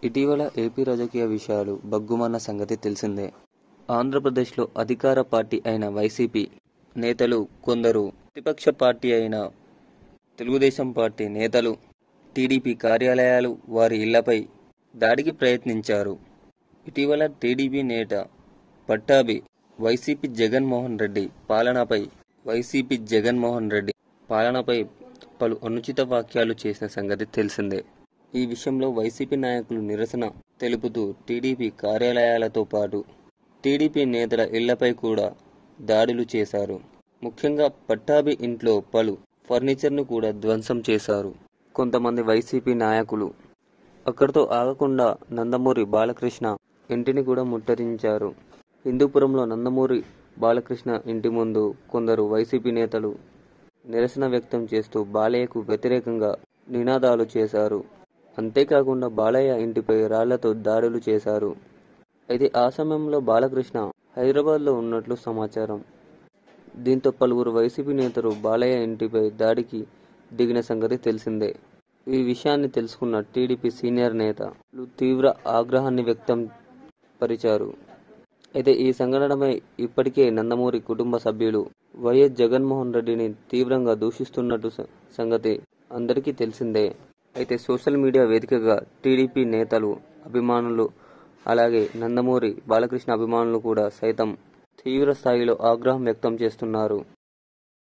ఇటీవల ఏపీ రాజకీయ విషయాలు బగ్గుమన్న సంగతి తెలిసిందే ఆంధ్రప్రదేశ్లో అధికార పార్టీ అయిన వైసీపీ నేతలు కొందరు ప్రతిపక్ష పార్టీ అయిన తెలుగుదేశం పార్టీ నేతలు టీడీపీ కార్యాలయాలు వారి ఇళ్లపై దాడికి ప్రయత్నించారు ఇటీవల టీడీపీ నేత పట్టాభి వైసీపీ జగన్మోహన్ రెడ్డి పాలనపై వైసీపీ జగన్మోహన్ రెడ్డి పాలనపై పలు అనుచిత వ్యాఖ్యలు చేసిన సంగతి తెలిసిందే ఈ విషయంలో వైసీపీ నాయకులు నిరసన తెలుపుతూ టీడీపీ కార్యాలయాలతో పాటు టీడీపీ నేతల ఇళ్లపై కూడా దాడులు చేశారు ముఖ్యంగా పట్టాభి ఇంట్లో పలు ఫర్నిచర్ను కూడా ధ్వంసం చేశారు కొంతమంది వైసీపీ నాయకులు అక్కడితో ఆగకుండా నందమూరి బాలకృష్ణ ఇంటిని కూడా ముట్టరించారు హిందూపురంలో నందమూరి బాలకృష్ణ ఇంటి ముందు కొందరు వైసీపీ నేతలు నిరసన వ్యక్తం చేస్తూ బాలయ్యకు వ్యతిరేకంగా నినాదాలు చేశారు అంతేకాకుండా బాలయ్య ఇంటిపై రాళ్లతో దాడులు చేశారు అయితే ఆ సమయంలో బాలకృష్ణ హైదరాబాద్లో ఉన్నట్లు సమాచారం దీంతో పలువురు వైసీపీ నేతలు బాలయ్య ఇంటిపై దాడికి దిగిన సంగతి తెలిసిందే ఈ విషయాన్ని తెలుసుకున్న టీడీపీ సీనియర్ నేతలు తీవ్ర ఆగ్రహాన్ని వ్యక్తం పరిచారు అయితే ఈ సంఘటనపై ఇప్పటికే నందమూరి కుటుంబ సభ్యులు వైఎస్ జగన్మోహన్ రెడ్డిని తీవ్రంగా దూషిస్తున్నట్టు స- సంగతి అందరికీ తెలిసిందే అయితే సోషల్ మీడియా వేదికగా టీడీపీ నేతలు అభిమానులు అలాగే నందమూరి బాలకృష్ణ అభిమానులు కూడా సైతం తీవ్ర స్థాయిలో ఆగ్రహం వ్యక్తం చేస్తున్నారు